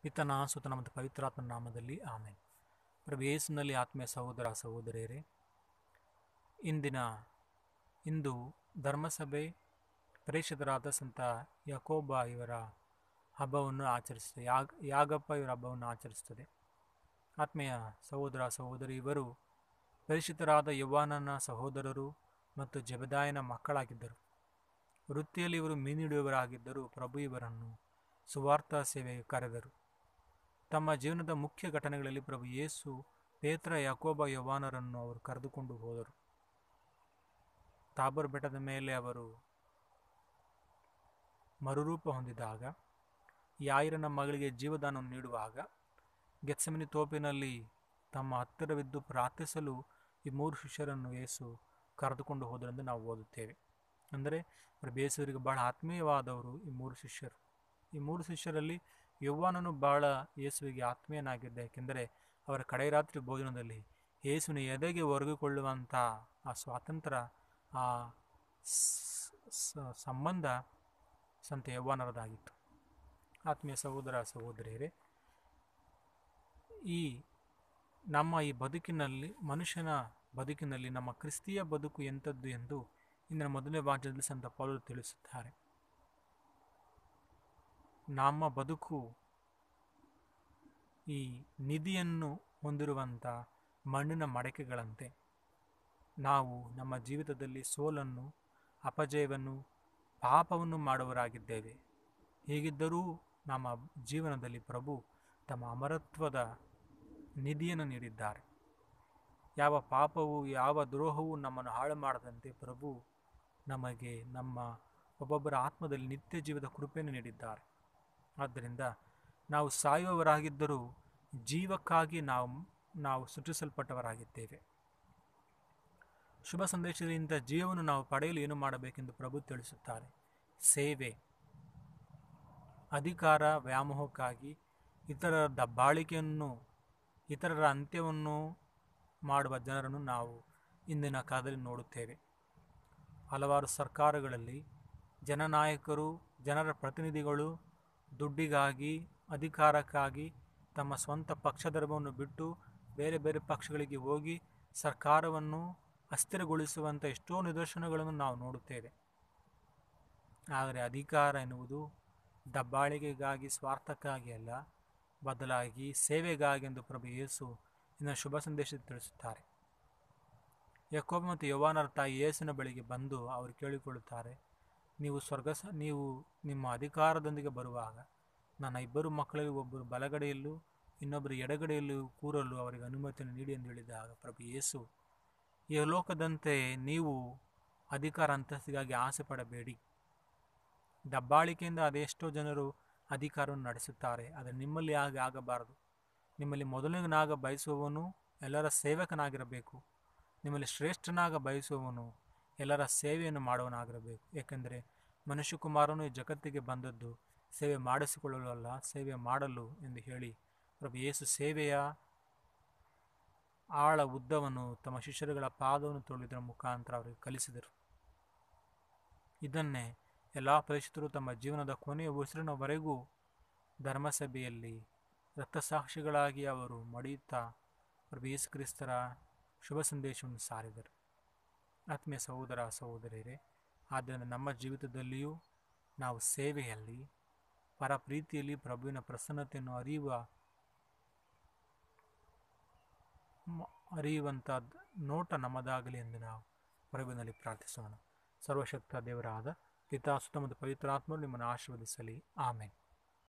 ಪಿತನ ಸುತನ ಮತ್ತು ಪವಿತ್ರಾತ್ಮನ ನಾಮದಲ್ಲಿ ಆಮೇಲೆ ಪ್ರಭು ಯೇಸುನಲ್ಲಿ ಆತ್ಮೀಯ ಸಹೋದರ ಸಹೋದರಿಯರೇ ಇಂದಿನ ಇಂದು ಧರ್ಮಸಭೆ ಪ್ರೇಷಿತರಾದ ಸಂತ ಯಕೋಬ ಇವರ ಹಬ್ಬವನ್ನು ಆಚರಿಸುತ್ತದೆ ಯಾಗ ಯಾಗಪ್ಪ ಇವರ ಹಬ್ಬವನ್ನು ಆಚರಿಸುತ್ತದೆ ಆತ್ಮೀಯ ಸಹೋದರ ಸಹೋದರಿ ಇವರು ಪರಿಚಿತರಾದ ಯೌವಾನನ ಸಹೋದರರು ಮತ್ತು ಜಬದಾಯನ ಮಕ್ಕಳಾಗಿದ್ದರು ವೃತ್ತಿಯಲ್ಲಿ ಇವರು ಮೀನಿಡುವವರಾಗಿದ್ದರೂ ಪ್ರಭು ಇವರನ್ನು ಸುವಾರ್ಥ ಸೇವೆಗೆ ಕರೆದರು ತಮ್ಮ ಜೀವನದ ಮುಖ್ಯ ಘಟನೆಗಳಲ್ಲಿ ಪ್ರಭು ಯೇಸು ಪೇತ್ರ ಯಾಕೋಬ ಯೌವಾನರನ್ನು ಅವರು ಕರೆದುಕೊಂಡು ಹೋದರು ತಾಬರ್ ಬೆಟ್ಟದ ಮೇಲೆ ಅವರು ಮರುರೂಪ ಹೊಂದಿದಾಗ ಯಾಯಿರನ ಮಗಳಿಗೆ ಜೀವದಾನವನ್ನು ನೀಡುವಾಗ ಗೆತ್ಸಮನಿ ತೋಪಿನಲ್ಲಿ ತಮ್ಮ ಹತ್ತಿರವಿದ್ದು ಪ್ರಾರ್ಥಿಸಲು ಈ ಮೂರು ಶಿಷ್ಯರನ್ನು ಯೇಸು ಕರೆದುಕೊಂಡು ಹೋದರೆಂದು ನಾವು ಓದುತ್ತೇವೆ ಅಂದರೆ ಬೇಸೂರಿಗೆ ಬಹಳ ಆತ್ಮೀಯವಾದವರು ಈ ಮೂರು ಶಿಷ್ಯರು ಈ ಮೂರು ಶಿಷ್ಯರಲ್ಲಿ ಯೌವಾನನು ಬಹಳ ಯೇಸುವಿಗೆ ಆತ್ಮೀಯನಾಗಿದ್ದ ಏಕೆಂದರೆ ಅವರ ಕಡೆ ರಾತ್ರಿ ಭೋಜನದಲ್ಲಿ ಯೇಸುವಿನ ಎದೆಗೆ ಒರಗಿಕೊಳ್ಳುವಂಥ ಆ ಸ್ವಾತಂತ್ರ್ಯ ಆ ಸಂಬಂಧ ಸಂತ ಯೌವಾನರದಾಗಿತ್ತು ಆತ್ಮೀಯ ಸಹೋದರ ಸಹೋದರಿಯರೇ ಈ ನಮ್ಮ ಈ ಬದುಕಿನಲ್ಲಿ ಮನುಷ್ಯನ ಬದುಕಿನಲ್ಲಿ ನಮ್ಮ ಕ್ರಿಸ್ತಿಯ ಬದುಕು ಎಂಥದ್ದು ಎಂದು ಇಂದಿನ ಮೊದಲನೇ ವಾಕ್ಯದಲ್ಲಿ ಸಂತ ಪೌಲರು ತಿಳಿಸುತ್ತಾರೆ ನಮ್ಮ ಬದುಕು ಈ ನಿಧಿಯನ್ನು ಹೊಂದಿರುವಂಥ ಮಣ್ಣಿನ ಮಡಕೆಗಳಂತೆ ನಾವು ನಮ್ಮ ಜೀವಿತದಲ್ಲಿ ಸೋಲನ್ನು ಅಪಜಯವನ್ನು ಪಾಪವನ್ನು ಮಾಡುವರಾಗಿದ್ದೇವೆ ಹೀಗಿದ್ದರೂ ನಮ್ಮ ಜೀವನದಲ್ಲಿ ಪ್ರಭು ತಮ್ಮ ಅಮರತ್ವದ ನಿಧಿಯನ್ನು ನೀಡಿದ್ದಾರೆ ಯಾವ ಪಾಪವು ಯಾವ ದ್ರೋಹವು ನಮ್ಮನ್ನು ಹಾಳು ಮಾಡದಂತೆ ಪ್ರಭು ನಮಗೆ ನಮ್ಮ ಒಬ್ಬೊಬ್ಬರ ಆತ್ಮದಲ್ಲಿ ನಿತ್ಯ ಜೀವದ ಕೃಪೆಯನ್ನು ನೀಡಿದ್ದಾರೆ ಆದ್ದರಿಂದ ನಾವು ಸಾಯುವವರಾಗಿದ್ದರೂ ಜೀವಕ್ಕಾಗಿ ನಾವು ನಾವು ಸೃಷ್ಟಿಸಲ್ಪಟ್ಟವರಾಗಿದ್ದೇವೆ ಶುಭ ಸಂದೇಶದಿಂದ ಜೀವವನ್ನು ನಾವು ಪಡೆಯಲು ಏನು ಮಾಡಬೇಕೆಂದು ಪ್ರಭು ತಿಳಿಸುತ್ತಾರೆ ಸೇವೆ ಅಧಿಕಾರ ವ್ಯಾಮೋಹಕ್ಕಾಗಿ ಇತರರ ದಬ್ಬಾಳಿಕೆಯನ್ನು ಇತರರ ಅಂತ್ಯವನ್ನು ಮಾಡುವ ಜನರನ್ನು ನಾವು ಇಂದಿನ ಕಾಲದಲ್ಲಿ ನೋಡುತ್ತೇವೆ ಹಲವಾರು ಸರ್ಕಾರಗಳಲ್ಲಿ ಜನನಾಯಕರು ಜನರ ಪ್ರತಿನಿಧಿಗಳು ದುಡ್ಡಿಗಾಗಿ ಅಧಿಕಾರಕ್ಕಾಗಿ ತಮ್ಮ ಸ್ವಂತ ಪಕ್ಷಧರ್ಮವನ್ನು ಬಿಟ್ಟು ಬೇರೆ ಬೇರೆ ಪಕ್ಷಗಳಿಗೆ ಹೋಗಿ ಸರ್ಕಾರವನ್ನು ಅಸ್ಥಿರಗೊಳಿಸುವಂಥ ಎಷ್ಟೋ ನಿದರ್ಶನಗಳನ್ನು ನಾವು ನೋಡುತ್ತೇವೆ ಆದರೆ ಅಧಿಕಾರ ಎನ್ನುವುದು ದಬ್ಬಾಳಿಕೆಗಾಗಿ ಸ್ವಾರ್ಥಕ್ಕಾಗಿ ಅಲ್ಲ ಬದಲಾಗಿ ಸೇವೆಗಾಗಿ ಎಂದು ಪ್ರಭು ಯೇಸು ಇನ್ನು ಶುಭ ಸಂದೇಶ ತಿಳಿಸುತ್ತಾರೆ ಯಾಕೋಬ ಮತ್ತು ಯೌವಾನರ ತಾಯಿ ಯೇಸುವಿನ ಬಳಿಗೆ ಬಂದು ಅವರು ಕೇಳಿಕೊಳ್ಳುತ್ತಾರೆ ನೀವು ಸ್ವರ್ಗ ನೀವು ನಿಮ್ಮ ಅಧಿಕಾರದೊಂದಿಗೆ ಬರುವಾಗ ನನ್ನ ಇಬ್ಬರು ಮಕ್ಕಳಲ್ಲಿ ಒಬ್ಬರು ಬಲಗಡೆಯಲ್ಲೂ ಇನ್ನೊಬ್ಬರು ಎಡಗಡೆಯಲ್ಲೂ ಕೂರಲು ಅವರಿಗೆ ಅನುಮತಿಯನ್ನು ನೀಡಿ ಎಂದು ಹೇಳಿದಾಗ ಪ್ರಭು ಯೇಸು ಈ ಲೋಕದಂತೆ ನೀವು ಅಧಿಕಾರ ಅಂತಸ್ತಿಗಾಗಿ ಆಸೆ ಪಡಬೇಡಿ ದಬ್ಬಾಳಿಕೆಯಿಂದ ಅದೆಷ್ಟೋ ಜನರು ಅಧಿಕಾರವನ್ನು ನಡೆಸುತ್ತಾರೆ ಆದರೆ ನಿಮ್ಮಲ್ಲಿ ಹಾಗೆ ಆಗಬಾರದು ನಿಮ್ಮಲ್ಲಿ ಮೊದಲನೇನಾಗ ಬಯಸುವವನು ಎಲ್ಲರ ಸೇವಕನಾಗಿರಬೇಕು ನಿಮ್ಮಲ್ಲಿ ಶ್ರೇಷ್ಠನಾಗ ಬಯಸುವವನು ಎಲ್ಲರ ಸೇವೆಯನ್ನು ಮಾಡುವನಾಗಿರಬೇಕು ಏಕೆಂದರೆ ಮನುಷ್ಯಕುಮಾರನು ಈ ಜಗತ್ತಿಗೆ ಬಂದದ್ದು ಸೇವೆ ಮಾಡಿಸಿಕೊಳ್ಳಲು ಅಲ್ಲ ಸೇವೆ ಮಾಡಲು ಎಂದು ಹೇಳಿ ಪ್ರಭು ಯೇಸು ಸೇವೆಯ ಆಳ ಉದ್ದವನ್ನು ತಮ್ಮ ಶಿಷ್ಯರುಗಳ ಪಾದವನ್ನು ತೊಳೆದರ ಮುಖಾಂತರ ಅವರಿಗೆ ಕಲಿಸಿದರು ಇದನ್ನೇ ಎಲ್ಲ ಪರಿಚಿತರು ತಮ್ಮ ಜೀವನದ ಕೊನೆಯ ಉಸಿರಿನವರೆಗೂ ಧರ್ಮಸಭೆಯಲ್ಲಿ ರಕ್ತಸಾಕ್ಷಿಗಳಾಗಿ ಅವರು ಮಡಿಯುತ್ತಾ ಪ್ರಭು ಯೇಸು ಕ್ರಿಸ್ತರ ಶುಭ ಸಂದೇಶವನ್ನು ಸಾರಿದರು ಆತ್ಮೀಯ ಸಹೋದರ ಸಹೋದರಿಯರೇ ಆದ್ದರಿಂದ ನಮ್ಮ ಜೀವಿತದಲ್ಲಿಯೂ ನಾವು ಸೇವೆಯಲ್ಲಿ ಪರ ಪ್ರೀತಿಯಲ್ಲಿ ಪ್ರಭುವಿನ ಪ್ರಸನ್ನತೆಯನ್ನು ಅರಿಯುವ ಅರಿಯುವಂಥ ನೋಟ ನಮ್ಮದಾಗಲಿ ಎಂದು ನಾವು ಪ್ರಭುವಿನಲ್ಲಿ ಪ್ರಾರ್ಥಿಸೋಣ ಸರ್ವಶಕ್ತ ದೇವರಾದ ಪಿತಾ ಸುತ್ತ ಮತ್ತು ಪವಿತ್ರಾತ್ಮರು ನಿಮ್ಮನ್ನು ಆಶೀರ್ವದಿಸಲಿ ಆಮೇಲೆ